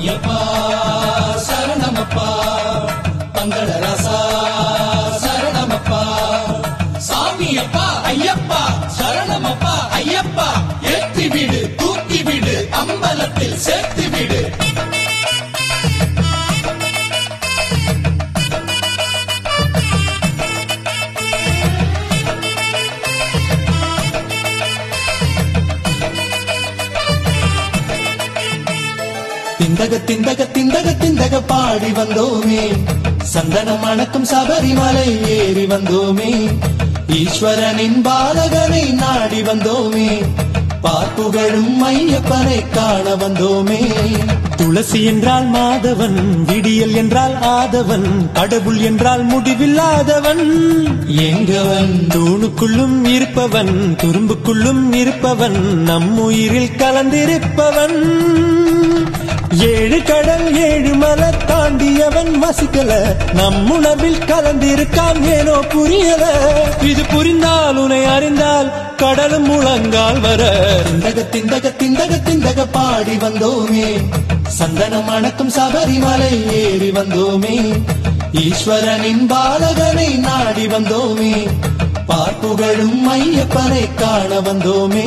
சாமியப்பா சரணமப்பா மங்களரசா சரணமப்பா சாமியப்பா ஐயப்பா சரணமப்பா ஐயப்பா ஏற்றி விடு தூக்கி விடு அம்பலத்தில் சேர்த்து விடு திந்தக திந்தக திந்தக திந்தக பாடி வந்தோமே சந்தனம் மணக்கும் சபரிமலை ஏறி வந்தோமே ஈஸ்வரனின் பாலகனை நாடி வந்தோமே பார்ப்புகழும் ஐயப்பனை காண வந்தோமே துளசி என்றால் மாதவன் விடியல் என்றால் ஆதவன் கடவுள் என்றால் முடிவில்லாதவன் எங்கவன் தூணுக்குள்ளும் இருப்பவன் துரும்புக்குள்ளும் இருப்பவன் நம் உயிரில் கலந்திருப்பவன் ஏழு கடல் ஏழு மலை தாண்டியவன் வசிக்கல நம் உணவில் கலந்திருக்கான் ஏனோ புரியல இது புரிந்தால் உன்னை அறிந்தால் கடலும் முழங்கால் வர திந்தக திந்தக திந்தக திந்தக பாடி வந்தோமே சந்தனம் மணக்கும் சபரிமலை ஏறி வந்தோமே ஈஸ்வரனின் பாலகனை நாடி வந்தோமே பார்ப்புகழும் ஐயப்பனை காண வந்தோமே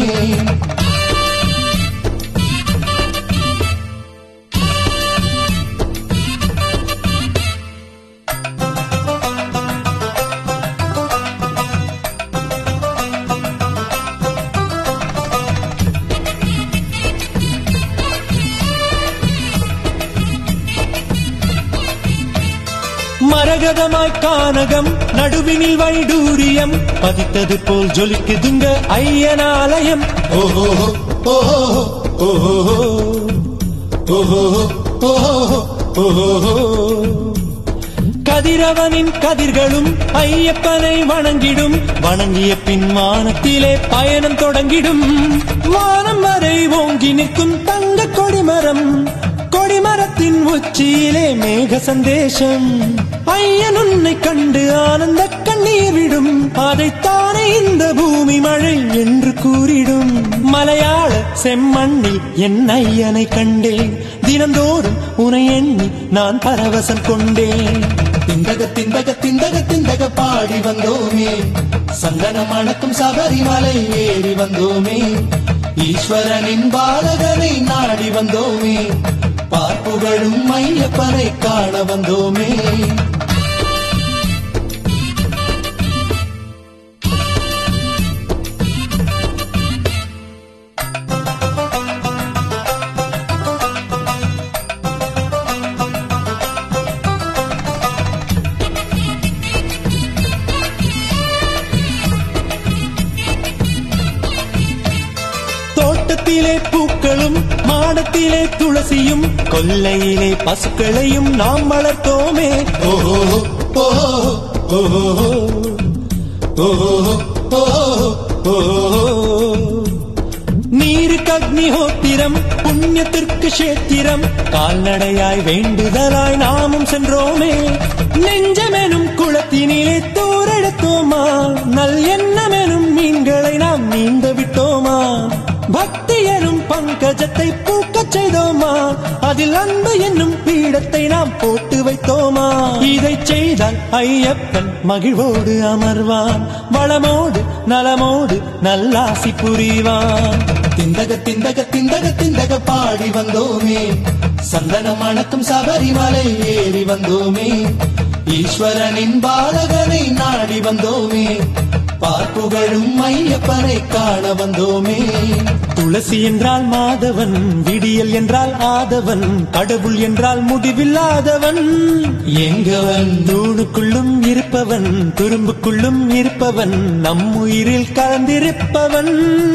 மரகதமாய் கானகம் நடுவினில் வைடூரியம் பதித்தது போல் ஜொலிக்குதுங்க ஐயனாலயம் ஓஹோ ஓஹோ ஓஹோ ஓஹோ ஓஹோ ஓஹோ கதிரவனின் கதிர்களும் ஐயப்பனை வணங்கிடும் வணங்கிய பின் வானத்திலே பயணம் தொடங்கிடும் வானம் வரை ஓங்கி நிற்கும் தங்க கொடிமரம் கொடிமரத்தின் உச்சியிலே மேக சந்தேசம் ஐயன் உன்னை கண்டு ஆனந்த கண்ணீர் விடும் அதைத்தானே இந்த பூமி மழை என்று கூறிடும் மலையாள செம்மண்ணில் என் ஐயனை கண்டேன் தினந்தோறும் உனை எண்ணி நான் பரவசம் கொண்டேன் திந்தக திந்தக திந்தக திந்தக பாடி வந்தோமே சந்தனம் மணக்கும் சபரிமலை ஏறி வந்தோமே ஈஸ்வரனின் பாலகனை நாடி வந்தோமே பார்ப்புகழும் ஐயப்பனை காண வந்தோமே தோட்டத்திலே பூக்களும் மாடத்திலே துளசியும் கொல்லையிலே பசுக்களையும் நாம் வளர்த்தோமே ஓஹோ ஓஹோ ஓஹோ ஓஹோ ஓஹோ நீருக்கு அக்னிஹோத்திரம் புண்ணியத்திற்கு கஷேத்திரம் கால்நடையாய் வேண்டுதலாய் நாமும் சென்றோமே நெஞ்சமெனும் குளத்தினிலே தூரெடுத்தோமா நல் எண்ணமெனும் மீன்களை நாம் நீந்த விட்டோமா பக்தி எனும் பங்கஜத்தை பூக்கச் செய்தோமா அதில் அன்பு என்னும் பீடத்தை நாம் போட்டு வைத்தோமா இதை செய்தால் ஐயப்பன் மகிழ்வோடு அமர்வான் வளமோடு நலமோடு நல்லாசி புரிவான் திந்தக திந்தக திந்தக திந்தக பாடி வந்தோமே சந்தனம் மணக்கும் சபரிமலை ஏறி வந்தோமே ஈஸ்வரனின் பாலகனை நாடி வந்தோமே பார்ப்புகழும் ஐயப்பனை காண வந்தோமே துளசி என்றால் மாதவன் விடியல் என்றால் ஆதவன் கடவுள் என்றால் முடிவில்லாதவன் எங்கவன் தூணுக்குள்ளும் இருப்பவன் துரும்புக்குள்ளும் இருப்பவன் நம் உயிரில் கலந்திருப்பவன்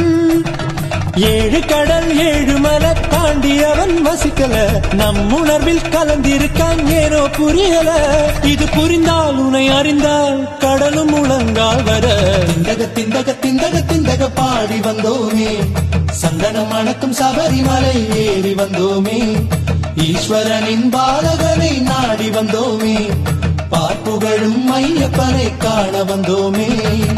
ஏழு கடல் ஏழு மலை தாண்டி அவன் வசிக்கல நம் உணர்வில் கலந்திருக்கான் ஏனோ புரியல இது புரிந்தால் உன்னை அறிந்தால் கடலும் முழங்கால் வர திந்தக திந்தக திந்தக திந்தக பாடி வந்தோமே சந்தனம் மணக்கும் சபரிமலை ஏறி வந்தோமே ஈஸ்வரனின் பாலகனை நாடி வந்தோமே பார்ப்புகழும் ஐயப்பனை காண வந்தோமே